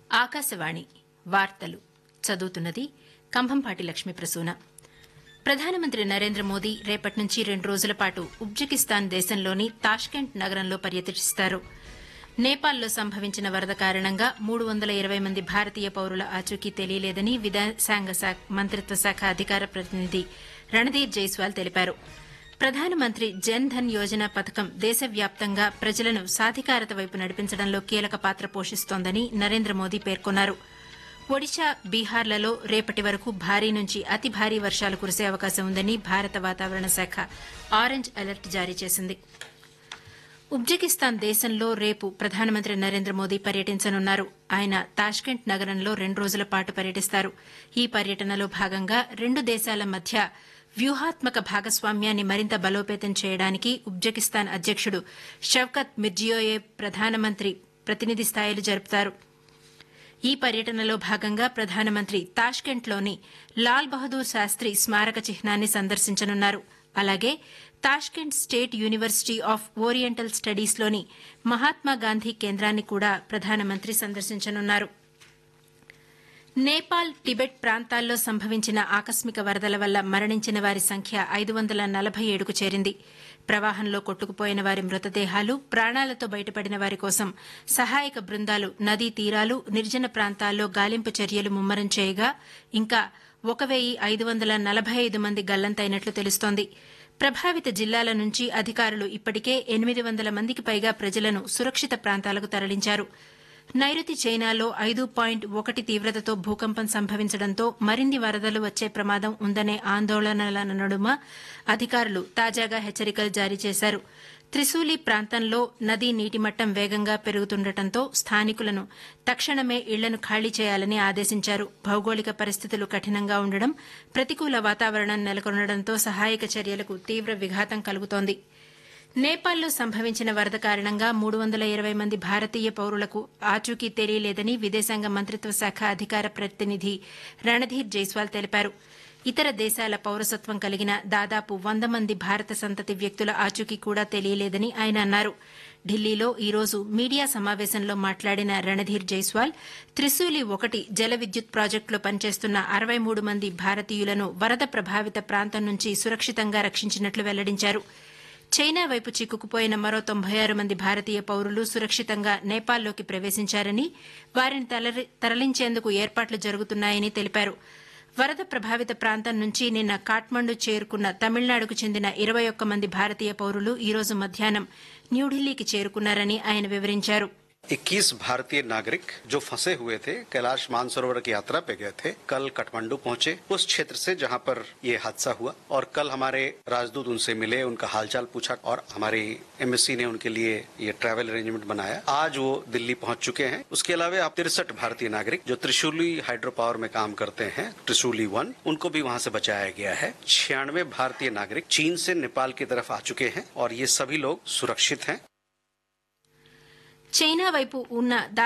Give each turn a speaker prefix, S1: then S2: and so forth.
S1: ఆకాశవాణి వార్తలు చదువుతున్నది కంభంపాటి లక్ష్మీ ప్రసూన ప్రధానమంత్రి నరేంద్ర మోదీ రేపటి నుంచి రెండు రోజుల పాటు ఉజ్బెకిస్తాన్ దేశంలోని తాష్కెంట్ నగరంలో పర్యటిస్తారు నేపాల్లో సంభవించిన వరద కారణంగా మూడు వందల ఇరవై మంది భారతీయ పౌరుల ఆచూకీ తెలియలేదని విదేశాంగ మంత్రిత్వ శాఖ అధికార ప్రతినిధి రణధీర్ జైస్వాల్ తెలిపారు ప్రధానమంత్రి జన్ ధన్ యోజన పథకం దేశవ్యాప్తంగా ప్రజలను సాధికారత వైపు నడిపించడంలో కీలక పాత్ర పోషిస్తోందని నరేంద్ర మోదీ పేర్కొన్నారు ఒడిశా బీహార్లలో రేపటి వరకు భారీ నుంచి అతి భారీ వర్షాలు కురిసే అవకాశం ఉందని భారత వాతావరణ శాఖ ఆరెంజ్ అలర్ట్ జారీ చేసింది ఉజ్బెకిస్తాన్ దేశంలో రేపు ప్రధానమంత్రి నరేంద్ర మోదీ పర్యటించనున్నారు ఆయన తాష్కెంట్ నగరంలో రెండు రోజుల పాటు పర్యటిస్తారు ఈ పర్యటనలో భాగంగా రెండు దేశాల మధ్య వ్యూహాత్మక భాగస్వామ్యాన్ని మరింత బలోపేతం చేయడానికి ఉజ్బెకిస్తాన్ అధ్యకుడు షవ్కత్ మిర్జియోయేవ్ ప్రధానమంత్రి ప్రతినిధి స్థాయిలు జరుపుతారు ఈ పర్యటనలో భాగంగా ప్రధానమంత్రి తాష్కెంట్లోని లాల్ బహదూర్ శాస్త్రి స్మారక చిహ్నాన్ని సందర్శించనున్నారు అలాగే Tashkent state university of oriental స్టడీస్లోని మహాత్మాగాంధీ కేంద్రాన్ని కూడా ప్రధానమంత్రి సందర్శించనున్నారు నేపాల్ టిబెట్ ప్రాంతాల్లో సంభవించిన ఆకస్మిక వరదల వల్ల మరణించిన వారి సంఖ్య ఐదు వందల నలభై ఏడుకు చేరింది ప్రవాహంలో కొట్టుకుపోయిన వారి మృతదేహాలు ప్రాణాలతో బయటపడిన వారి కోసం సహాయక బృందాలు నదీ తీరాలు నిర్జన ప్రాంతాల్లో గాలింపు చర్యలు ముమ్మరం చేయగా ఇంకా ఒక వెయ్యి ఐదు వందల నలభై ఐదు మంది గల్లంతైనట్లు తెలుస్తోంది ప్రభావిత జిల్లాల నుంచి అధికారులు ఇప్పటికే ఎనిమిది వందల మందికి పైగా ప్రజలను సురక్షిత ప్రాంతాలకు తరలించారు నైరుతి చైనాలో ఐదు పాయింట్ ఒకటి తీవ్రతతో భూకంపం సంభవించడంతో మరిన్ని వరదలు వచ్చే ప్రమాదం ఉందనే ఆందోళనల నడుమ అధికారులు తాజాగా హెచ్చరికలు జారీ చేశారు త్రిశూలి ప్రాంతంలో నదీ నీటిమట్టం వేగంగా పెరుగుతుండటంతో స్థానికులను తక్షణమే ఇళ్లను ఖాళీ చేయాలని ఆదేశించారు భౌగోళిక పరిస్థితులు కఠినంగా ఉండడం ప్రతికూల వాతావరణం నెలకొనడంతో సహాయక చర్యలకు తీవ్ర విఘాతం కలుగుతోంది నేపాల్లో సంభవించిన వరద కారణంగా మూడు వందల ఇరవై మంది భారతీయ పౌరులకు ఆచూకీ తెలియలేదని విదేశాంగ మంత్రిత్వ శాఖ అధికార ప్రతినిధి రణధీర్ జైస్వాల్ తెలిపారు ఇతర దేశాల పౌరసత్వం కలిగిన దాదాపు వంద మంది భారత సంతతి వ్యక్తుల ఆచూకీ కూడా తెలియలేదని ఆయన అన్నారు ఢిల్లీలో ఈ రోజు మీడియా సమావేశంలో మాట్లాడిన రణధీర్ జైస్వాల్ త్రిశూలి ఒకటి జల విద్యుత్ ప్రాజెక్టులో పనిచేస్తున్న అరవై మూడు మంది భారతీయులను వరద ప్రభావిత ప్రాంతం నుంచి సురక్షితంగా రక్షించినట్లు వెల్లడించారు చైనా వైపు చిక్కుకుపోయిన మరో తొంభై ఆరు మంది భారతీయ పౌరులు సురక్షితంగా నేపాల్లోకి ప్రవేశించారని వారిని తరలించేందుకు ఏర్పాట్లు జరుగుతున్నాయని తెలిపారు వరద ప్రభావిత ప్రాంతం నుంచి నిన్న కాఠ్మండు చేరుకున్న తమిళనాడుకు చెందిన ఇరవై ఒక్క మంది భారతీయ పౌరులు ఈ రోజు మధ్యాహ్నం న్యూఢిల్లీకి చేరుకున్నారని ఆయన వివరించారు
S2: 21 भारतीय नागरिक जो फंसे हुए थे कैलाश मानसरोवर की यात्रा पे गए थे कल काठमांडू पहुंचे उस क्षेत्र से जहां पर ये हादसा हुआ और कल हमारे राजदूत उनसे मिले उनका हालचाल पूछा और हमारी एम्बेसी ने उनके लिए ये ट्रैवल अरेंजमेंट बनाया आज वो दिल्ली पहुंच चुके हैं उसके अलावा आप तिरसठ भारतीय नागरिक जो त्रिशूली हाइड्रो पावर में काम करते हैं त्रिशूली वन उनको भी वहां से बचाया गया है छियानवे भारतीय नागरिक चीन से नेपाल की तरफ आ चुके हैं और ये सभी लोग सुरक्षित हैं
S1: చైనా వైపు ఉన్న